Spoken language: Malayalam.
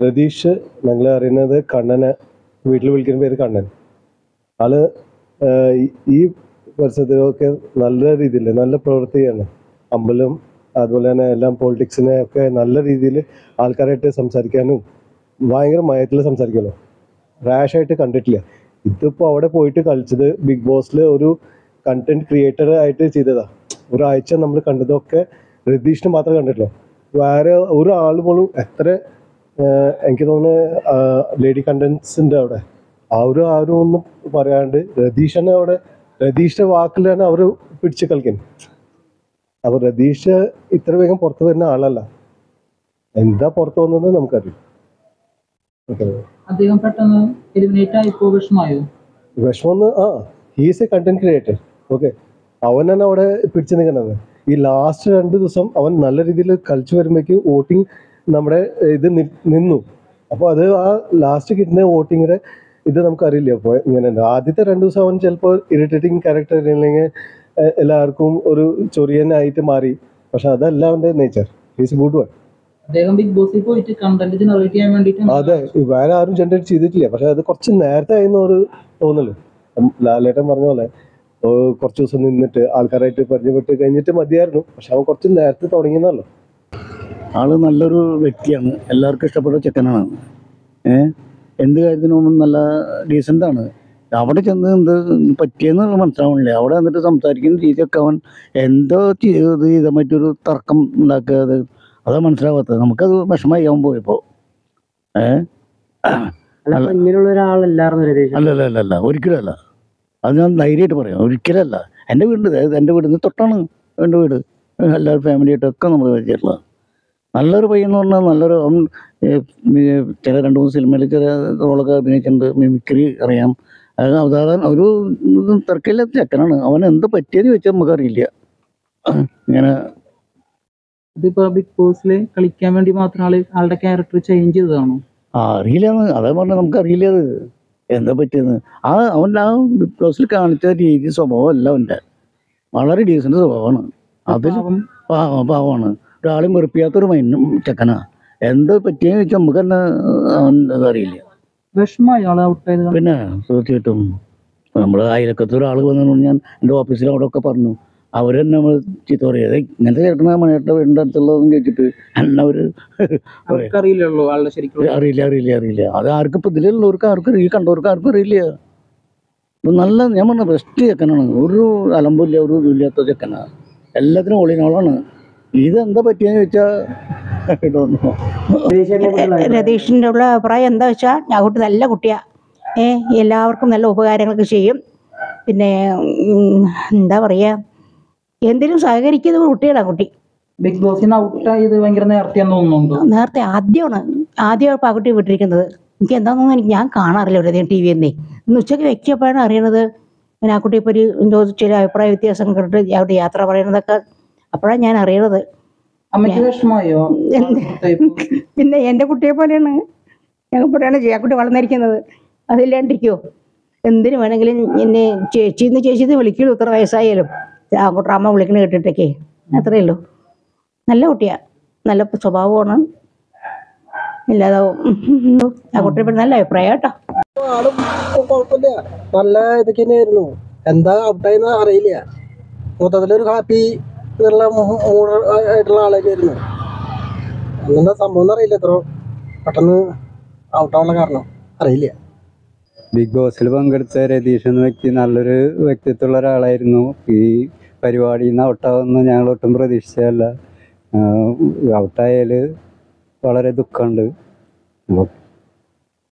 രതീഷ് ഞങ്ങൾ അറിയുന്നത് കണ്ണനെ വീട്ടിൽ വിളിക്കുന്ന പേര് കണ്ണൻ ആള് ആഹ് ഈ- ഈ പരിസരത്തിലൊക്കെ നല്ല രീതിയിൽ നല്ല പ്രവൃത്തിയാണ് അമ്പലം അതുപോലെ തന്നെ എല്ലാം പൊളിറ്റിക്സിനെ ഒക്കെ നല്ല രീതിയിൽ ആൾക്കാരായിട്ട് സംസാരിക്കാനും ഭയങ്കര മയത്തിൽ സംസാരിക്കുമല്ലോ റാഷായിട്ട് കണ്ടിട്ടില്ല ഇതിപ്പോൾ അവിടെ പോയിട്ട് കളിച്ചത് ബിഗ് ബോസിൽ ഒരു കണ്ടന്റ് ക്രിയേറ്റർ ആയിട്ട് ചെയ്തതാ ഒരാഴ്ച നമ്മൾ കണ്ടതൊക്കെ രതീഷിന് മാത്രമേ കണ്ടിട്ടുള്ളൂ വേറെ ഒരാൾ പോലും എത്ര ആഹ് എനിക്ക് തോന്നുന്നു ലേഡി കണ്ടൻസിൻ്റെ അവിടെ അവരും ആരും ഒന്നും പറയാണ്ട് രതീഷനെ അവിടെ രതീഷിന്റെ വാക്കിലാണ് അവർ പിടിച്ച് കളിക്കുന്നത് അപ്പൊ രതീഷ് ഇത്ര വേഗം പുറത്തു വരുന്ന ആളല്ല എന്താ പുറത്തു വന്നത് നമുക്കറിയാം ഓക്കെ അദ്ദേഹം പെട്ടെന്ന് എലിമിനേറ്റ് ആയിപ്പോ വിഷമായോ വിഷമം ആ he's a content creator okay അവനാണ് അവിടെ പിടിച്ചു നിൽക്കുന്നത് ഈ ലാസ്റ്റ് രണ്ട് ദിവസം അവൻ നല്ല രീതിയിൽ കളിച്ചു വരുമ്പോഴേക്കും വോട്ടിംഗ് നമ്മുടെ ഇത് നി- നിന്നു അപ്പോൾ അത് ആ ലാസ്റ്റ് കിട്ടുന്ന വോട്ടിങ്ങിന്റെ ഇത് നമുക്കറിയില്ല അപ്പോൾ ഇങ്ങനെയുണ്ട് ആദ്യത്തെ രണ്ട് ദിവസം അവൻ ചിലപ്പോൾ ഇറിറ്റേറ്റിംഗ് ക്യാരക്ടർ അല്ലെങ്കിൽ എ- എല്ലാവർക്കും ഒരു ചൊറിയനായിട്ട് മാറി പക്ഷെ അതല്ല അവൻ്റെ നേച്ചർ ഹീസ് ഗുഡ് വൺ അദ്ദേഹം ബിഗ് ബോസിൽ പോയിട്ട് കണ്ടന്റ് ജനറേറ്റ് ചെയ്യാൻ വേണ്ടിട്ട് അതെ വേറെ ആരും ജനറേറ്റ് ചെയ്തിട്ടില്ല പക്ഷെ അത് കുറച്ച് നേരത്തെ ആയിരുന്നു ഒരു തോന്നല് ഉം ലാലേട്ടൻ പറഞ്ഞ പോലെ ഓ, കുറച്ച് ദിവസം നിന്നിട്ട് ആൾക്കാരായിട്ട് പരിചയപ്പെട്ട് കഴിഞ്ഞിട്ട് മതിയായിരുന്നു പക്ഷെ അവൻ കുറച്ച് നേരത്തെ തുടങ്ങിയെന്നല്ലോ ആള് നല്ലൊരു വ്യക്തിയാണ് എല്ലാവർക്കും ഇഷ്ടപ്പെട്ട ചെക്കനാണ് ഏ എന്ത് കാര്യത്തിനും നല്ല ഡീസൻ്റ് ആണ് അവിടെ ചെന്ന് എന്ത് പറ്റിയെന്നുള്ള മനസ്സിലാവണില്ല അവിടെ വന്നിട്ട് സംസാരിക്കുന്ന രീതിയൊക്കെ അവൻ എന്തോ ചെയ്ത് ചെയ്ത മറ്റൊരു തർക്കം ഉണ്ടാക്കാതെ അതാ മനസ്സിലാവാത്തത് നമുക്കത് വിഷമായി അവൻ പോയപ്പോൾ ഏ അല്ല അപ്പൊ ഇങ്ങനെയുള്ള ഒരാളല്ലായിരുന്നു രതീഷ് അല്ല അല്ല അല്ല അല്ല ഒരിക്കലും അല്ല അത് ഞാൻ ധൈര്യമായിട്ട് പറയാം ഒരിക്കലല്ല എൻ്റെ വീട് അതായത് എൻ്റെ വീടിന് തൊട്ടാണ് എൻ്റെ വീട് എല്ലാവരും ഫാമിലിയായിട്ടൊക്കെ നമ്മൾ വെച്ചിട്ടുള്ളത് നല്ലൊരു പയ്യൻ എന്ന് പറഞ്ഞാൽ നല്ലൊരു അവൻ ഏ, മി- ചില രണ്ട് മൂന്ന് സിനിമയിൽ ചില റോളൊക്കെ അഭിനയിച്ചിട്ടുണ്ട് മിമിക്രി അറിയാം അത് അവതാരം ഒരു ഇതും തിരക്കില്ലാത്ത ചെക്കനാണ് അവൻ എന്ത് പറ്റിയെന്ന് ചോദിച്ചാൽ നമുക്കറിയില്ല ഇങ്ങനെ ഇതിപ്പോ ബിഗ് ബോസിൽ കളിക്കാൻ വേണ്ടി മാത്രം ആള് ആളുടെ ക്യാരക്ടർ ചേഞ്ച് ചെയ്തതാണോ ആ അറിയില്ലാന്ന് അതേ പറഞ്ഞാൽ നമുക്ക് അറിയില്ല അത് എന്താ പറ്റിയെന്ന് ആ അവൻ്റെ ആ ബിഗ് ബോസിൽ കാണിച്ച രീതി സ്വഭാവം അല്ല അവൻ്റെ വളരെ ഡീസൻ്റ് സ്വഭാവമാണ് അതിൽ പാവം പാവ പാവമാണ് ഒരാളെയും വെറുപ്പിക്കാത്തൊരു മൈനും ചെക്കനാ എന്താ പറ്റിയെന്ന് ചോദിച്ചാൽ നമുക്ക് തന്നെ അവൻ അതറിയില്ല വിഷമായി ആള് ഔട്ടായത് കണ്ട്. പിന്നെ തീർച്ചയായിട്ടും നമ്മുടെ അയലക്കത്ത് ഒരാൾ വന്നു ഞാൻ എൻ്റെ ഓഫീസിൽ അവിടെ ഒക്കെ പറഞ്ഞു അവർ തന്നെ നമ്മൾ ചീത്ത പറയുക ഇങ്ങനത്തെ ചേട്ടനാ മണിയേട്ട വീടിൻ്റെ അടുത്തുള്ളതെന്ന് ചോദിച്ചിട്ട് എന്നെ അവർ അവർക്കറിയില്ലല്ലോ ആളുടെ ശരിക്കും അറിയില്ല അറിയില്ല അറിയില്ല അത് ആർക്കും ഇപ്പം ഇതിലുള്ളവർക്ക് ആർക്കും ഈ കണ്ടവർക്ക് ആർക്കും അറിയില്ല ഇപ്പൊ നല്ല ഞാൻ പറഞ്ഞ ബെസ്റ്റ് ചെക്കനാണ് ഒരു അലമ്പില്ല ഒരു ഇല്ലാത്ത ചെക്കനാണ് എല്ലാത്തിനും ഒളിനോളാണ് ഇതെന്താ പറ്റിയെന്ന് ചോദിച്ചാൽ രതീഷിനെ പറ്റിയുള്ള അഭിപ്രായം. രതീഷിൻ്റെ ഉള്ള അഭിപ്രായം എന്താ വെച്ചാൽ ഞാൻ കുട്ടി നല്ല കുട്ടിയാ ഏ എല്ലാവർക്കും നല്ല ഉപകാരങ്ങളൊക്കെ ചെയ്യും പിന്നെ ഉം, എന്താ പറയുക എന്തിനും സഹകരിക്കുന്ന ഒരു കുട്ടികളാണ് കുട്ടി ബിഗ് ബോസിൽ നിന്ന് ഔട്ടായത് ഭയങ്കര നേരത്തെയാന്ന് തോന്നുന്നുണ്ടോ നേരത്തെ ആദ്യമാണ് ആദ്യമാണ് ആ കുട്ടി വിട്ടിരിക്കുന്നത് എനിക്ക് എന്താണെന്നൊന്നും എനിക്ക് ഞാൻ കാണാറില്ല ഒരു ടി വി എന്നേ ഇന്ന് ഉച്ചയ്ക്ക് വെച്ചപ്പോഴാണ് അറിയണത് പിന്നെ ആ കുട്ടി ഇപ്പോൾ ഒരു എന്തോ ചില അഭിപ്രായ വ്യത്യാസം കണ്ടിട്ട് അവിടെ യാത്ര പറയണതൊക്കെ അപ്പോഴാണ് ഞാൻ അറിയണത് അമ്മയ്ക്ക് വിഷമായോ എന്ത്? ഔട്ടായപ്പോ? പിന്നെ എൻ്റെ കുട്ടിയെ പോലെയാണ് ഞങ്ങൾ ഇപ്പോഴാണ് ആ കുട്ടി വളർന്നിരിക്കുന്നത് അതില്ലാണ്ടിരിക്കുമോ എന്തിനു വേണമെങ്കിലും എന്നെ ചേച്ചിന്ന് ചേച്ചിന്ന് വിളിക്കുള്ളൂ ഇത്ര വയസ്സായാലും ആ കുട്ടി അമ്മ വിളിക്കണ കേട്ടിട്ടൊക്കെ അത്രയേ ഉള്ളൂ നല്ല കുട്ടിയാ നല്ല സ്വഭാവമാണ് ഇല്ലാതെ ആ കുട്ടിയെ പറ്റി നല്ല അഭിപ്രായം കേട്ടോ ആളും കുഴപ്പമില്ല നല്ല ഇതൊക്കെ തന്നെയായിരുന്നു എന്താ ഔട്ടായെന്ന് അറിയില്ല മൊത്തത്തിലൊരു ഹാപ്പി എന്നുള്ള മൂഡ് ആയിട്ടുള്ള ആളൊക്കെയായിരുന്നു എന്താ സംഭവം അറിയില്ല എത്ര പെട്ടെന്ന് ഔട്ടാവാനുള്ള കാരണം അറിയില്ല ബിഗ് ബോസിൽ പങ്കെടുത്ത രതീഷ് എന്ന വ്യക്തി നല്ലൊരു വ്യക്തിത്വമുള്ള ഒരാളായിരുന്നു ഈ പരിപാടിയിൽ നിന്ന് ഔട്ടാവുമെന്ന് ഞങ്ങൾ ഒട്ടും പ്രതീക്ഷിച്ചതല്ല ഔട്ടായാൽ വളരെ ദുഃഖമുണ്ട്